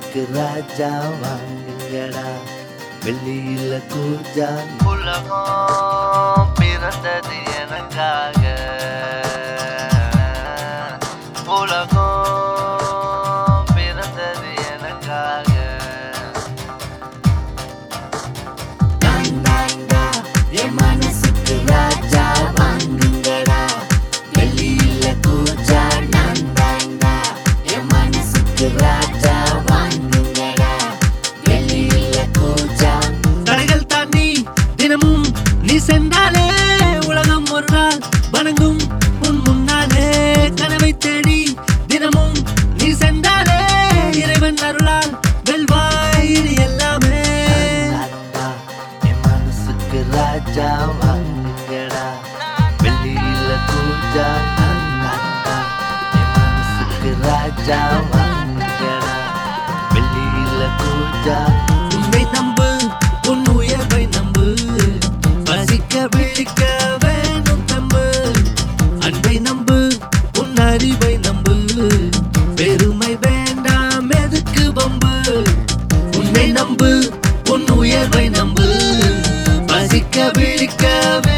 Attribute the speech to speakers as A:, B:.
A: மனசுக்கு ராஜா வாங்குங்கடா வெள்ளியில கூஜா உலகம் பிறந்தது எனக்காக உலகம் பிறந்தது எனக்காக தாண்டாண்டா, என் மனசுக்கு ராஜா வாங்குங்கடா வெள்ளியில கூஜா நான் தாண்டா என் மனசுக்கு ராஜா வாங்குங்கடா வெள்ளியில கூஜா தடைகள் தாண்டி தினமும் நீ சென்றாலே உலகம் ஒரு நாள் வணங்கும் உன் முன்னாலே கனவை தேடி தினமும் நீ சென்றாலே இறைவன் அருளால் வெல்வாய் இது எல்லாமே என் மனசுக்கு ராஜா வாங்குங்கடா வெள்ளியில கூஜா நான் தாண்டா என் மனசுக்கு ராஜா வாங்குங்கடா வெள்ளியில கூஜா உன்னை நம்பு உன் உயர்வை நம்பு பசிக்க விழிக்க வேணும் தம்பு அன்பை நம்பு உன் அறிவை நம்பு பெருமை வேண்டாம் எதுக்கு வம்பு உன்னை நம்பு உன் உயர்வை நம்பு பசிக்க விழிக்க